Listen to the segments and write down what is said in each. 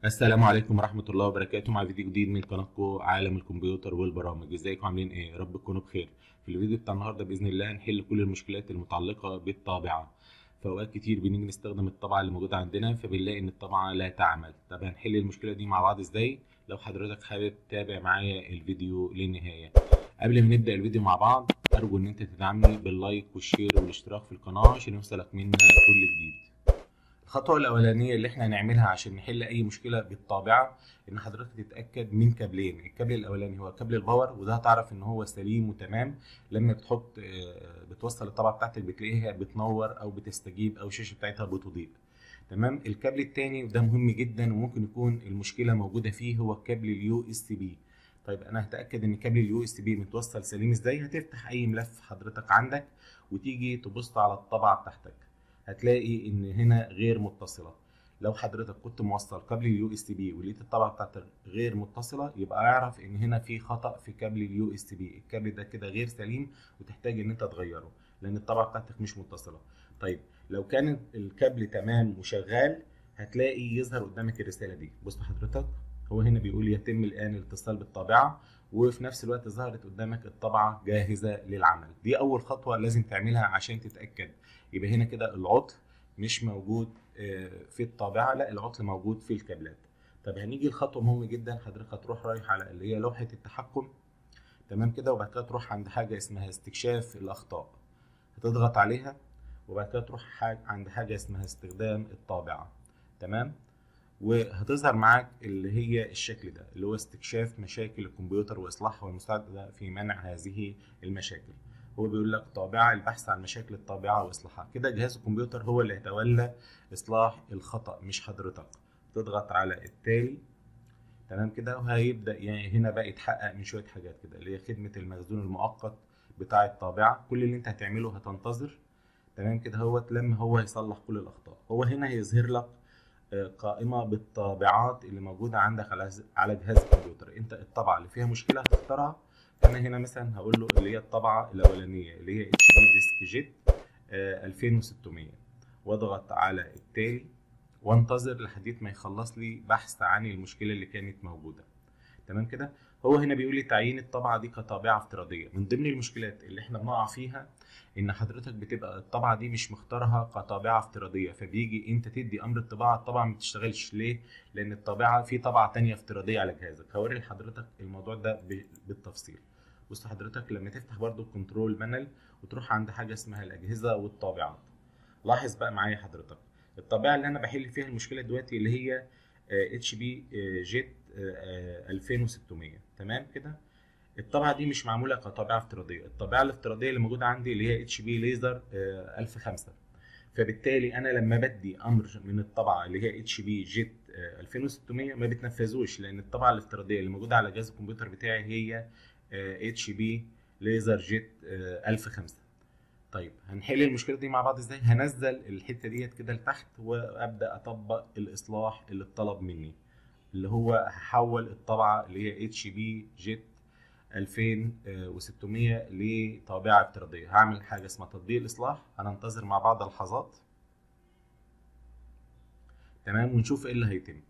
السلام عليكم ورحمة الله وبركاته مع فيديو جديد من قناتكم عالم الكمبيوتر والبرامج ازيكم عاملين ايه يا رب تكونوا بخير في الفيديو بتاع النهارده باذن الله هنحل كل المشكلات المتعلقة بالطابعة في اوقات كتير بنيجي نستخدم الطبعة اللي موجودة عندنا فبنلاقي ان الطبعة لا تعمل طب هنحل المشكلة دي مع بعض ازاي لو حضرتك حابب تتابع معايا الفيديو للنهاية قبل ما نبدأ الفيديو مع بعض ارجو ان انت تدعمني باللايك والشير والاشتراك في القناة عشان يوصلك منا كل جديد الخطوة الأولانية اللي احنا هنعملها عشان نحل أي مشكلة بالطابعة إن حضرتك تتأكد من كابلين، الكابل الأولاني هو كابل الباور وده هتعرف إن هو سليم وتمام لما بتحط بتوصل الطبعة بتاعتك بتلاقيها بتنور أو بتستجيب أو الشاشة بتاعتها بتضيء. تمام؟ الكابل التاني وده مهم جدا وممكن يكون المشكلة موجودة فيه هو كابل اليو اس بي. طيب أنا هتأكد إن كابل اليو اس بي متوصل سليم إزاي؟ هتفتح أي ملف حضرتك عندك وتيجي تبص على الطبعة بتاعتك. هتلاقي ان هنا غير متصله لو حضرتك كنت موصل كابل اليو اس بي ولقيت الطبعه بتاعتك غير متصله يبقى اعرف ان هنا في خطا في كابل اليو اس بي الكابل ده كده غير سليم وتحتاج ان انت تغيره لان الطبعه بتاعتك مش متصله طيب لو كان الكابل تمام وشغال هتلاقي يظهر قدامك الرساله دي بص حضرتك هو هنا بيقول يتم الان الاتصال بالطابعه وفي نفس الوقت ظهرت قدامك الطبعه جاهزه للعمل دي اول خطوه لازم تعملها عشان تتاكد يبقى هنا كده العطل مش موجود في الطابعه لا العطل موجود في الكابلات طب هنيجي لخطوه مهمه جدا حضرتك هتروح رايح على اللي هي لوحه التحكم تمام كده وبعد كده تروح عند حاجه اسمها استكشاف الاخطاء هتضغط عليها وبعد كده تروح حاجة عند حاجه اسمها استخدام الطابعه تمام وهتظهر معاك اللي هي الشكل ده اللي هو استكشاف مشاكل الكمبيوتر واصلاحها والمساعده في منع هذه المشاكل هو بيقول لك طابعه البحث عن مشاكل الطابعه واصلاحها كده جهاز الكمبيوتر هو اللي هيتولى اصلاح الخطا مش حضرتك تضغط على التالي تمام كده وهيبدا يعني هنا بقى يتحقق من شويه حاجات كده اللي هي خدمه المخزون المؤقت بتاع الطابعه كل اللي انت هتعمله هتنتظر تمام كده هوت لما هو يصلح كل الاخطاء هو هنا هيظهر لك قائمه بالطابعات اللي موجوده عندك على على جهاز الكمبيوتر انت الطبعه اللي فيها مشكله هتختارها انا هنا مثلا هقول له اللي هي الطبعه الاولانيه اللي هي اتش بي ديسك جيت 2600 واضغط على التالي وانتظر لحد ما يخلص لي بحث عن المشكله اللي كانت موجوده تمام كده هو هنا بيقول لي تعيين الطبعه دي كطابعه افتراضيه من ضمن المشكلات اللي احنا بنقع فيها ان حضرتك بتبقى الطبعه دي مش مختارها كطابعه افتراضيه فبيجي انت تدي امر الطباعه الطبعه ما بتشتغلش ليه لان الطابعه في طبعه تانية افتراضيه على جهازك هوري لحضرتك الموضوع ده بالتفصيل بص حضرتك لما تفتح برضو الكنترول بانل وتروح عند حاجه اسمها الاجهزه والطابعات لاحظ بقى معايا حضرتك الطابعه اللي انا بحل فيها المشكله دلوقتي اللي هي اتش بي جيت 2600 تمام كده الطبعه دي مش معموله كطابعه افتراضيه الطابعه الافتراضيه اللي موجوده عندي اللي هي اتش بي ليزر 1005 فبالتالي انا لما بدي امر من الطبعه اللي هي اتش بي جيت 2600 ما بتنفذوش لان الطبعه الافتراضيه اللي موجوده على جهاز الكمبيوتر بتاعي هي اتش بي ليزر جيت 1005 طيب هنحل المشكله دي مع بعض ازاي هنزل الحته ديت كده لتحت وابدا اطبق الاصلاح اللي اتطلب مني اللي هو هحول الطبعه اللي هي اتش بي جيت 2600 لطابعه افتراضيه هعمل حاجه اسمها تطبيق الاصلاح هننتظر مع بعض لحظات تمام ونشوف ايه اللي هيتم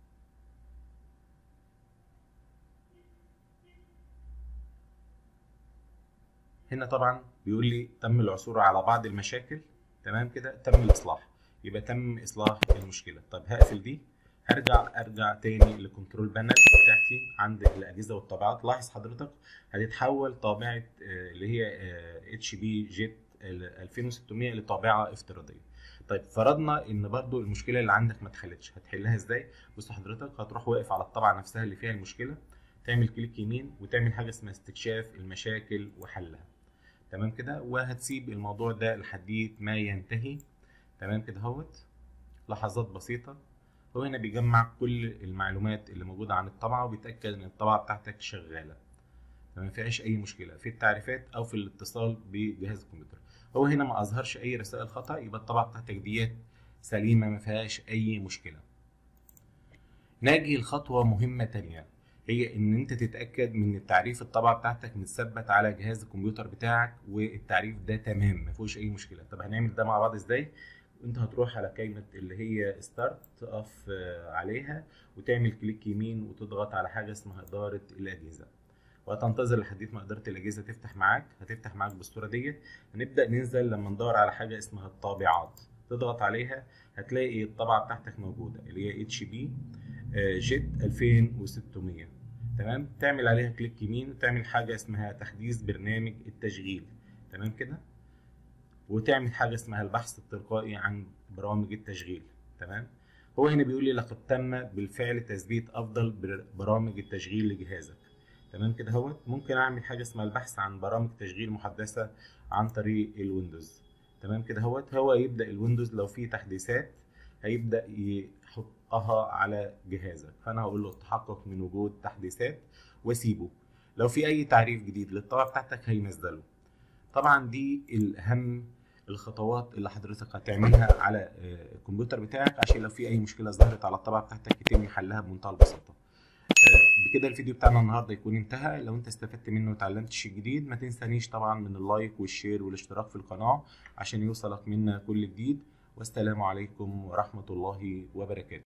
هنا طبعا بيقول لي تم العثور على بعض المشاكل تمام كده تم الاصلاح يبقى تم اصلاح المشكله طب هقفل دي هرجع ارجع تاني لكنترول بانل بتاعتي عند الاجهزه والطابعات لاحظ حضرتك هتتحول طابعه اللي هي اتش بي جيت 2600 لطابعه افتراضيه طيب فرضنا ان برضو المشكله اللي عندك ما اتحلتش هتحلها ازاي بص حضرتك هتروح واقف على الطبعه نفسها اللي فيها المشكله تعمل كليك يمين وتعمل حاجه اسمها استكشاف المشاكل وحلها تمام كده وهتسيب الموضوع ده لحد ما ينتهي تمام كده اهوت لحظات بسيطه هو هنا بيجمع كل المعلومات اللي موجوده عن الطبعه وبيتاكد ان الطبعه بتاعتك شغاله ما فيهاش اي مشكله في التعريفات او في الاتصال بجهاز الكمبيوتر هو هنا ما اظهرش اي رسائل خطا يبقى الطبعه بتاعتك ديت سليمه ما فيهاش اي مشكله ناجي لخطوه مهمه تانية هي ان انت تتاكد من التعريف الطبعه بتاعتك متثبت على جهاز الكمبيوتر بتاعك والتعريف ده تمام ما فيهوش اي مشكله طب هنعمل ده مع بعض ازاي انت هتروح على كلمة اللي هي ستارت تقف عليها وتعمل كليك يمين وتضغط على حاجة اسمها إدارة الأجهزة وهتنتظر لحد ما إدارة الأجهزة تفتح معاك هتفتح معاك بالصورة ديت هنبدأ ننزل لما ندور على حاجة اسمها الطابعات تضغط عليها هتلاقي الطبعة بتاعتك موجودة اللي هي اتش بي جيت 2600 تمام تعمل عليها كليك يمين وتعمل حاجة اسمها تحديث برنامج التشغيل تمام كده وتعمل حاجة اسمها البحث التلقائي عن برامج التشغيل تمام هو هنا بيقول لي لقد تم بالفعل تثبيت افضل برامج التشغيل لجهازك تمام كده اهوت ممكن اعمل حاجه اسمها البحث عن برامج تشغيل محدثه عن طريق الويندوز تمام كده اهوت هو يبدا الويندوز لو في تحديثات هيبدا يحطها على جهازك فانا هقول له تحقق من وجود تحديثات واسيبه لو في اي تعريف جديد للطبعه بتاعتك هينزله طبعا دي الاهم الخطوات اللي حضرتك هتعملها على الكمبيوتر بتاعك عشان لو في اي مشكله ظهرت على الطبعه بتاعتك يتم حلها بمنتهى البساطه بكده الفيديو بتاعنا النهارده يكون انتهى لو انت استفدت منه وتعلمت شيء جديد ما تنسانيش طبعا من اللايك والشير والاشتراك في القناه عشان يوصلك منا كل جديد والسلام عليكم ورحمه الله وبركاته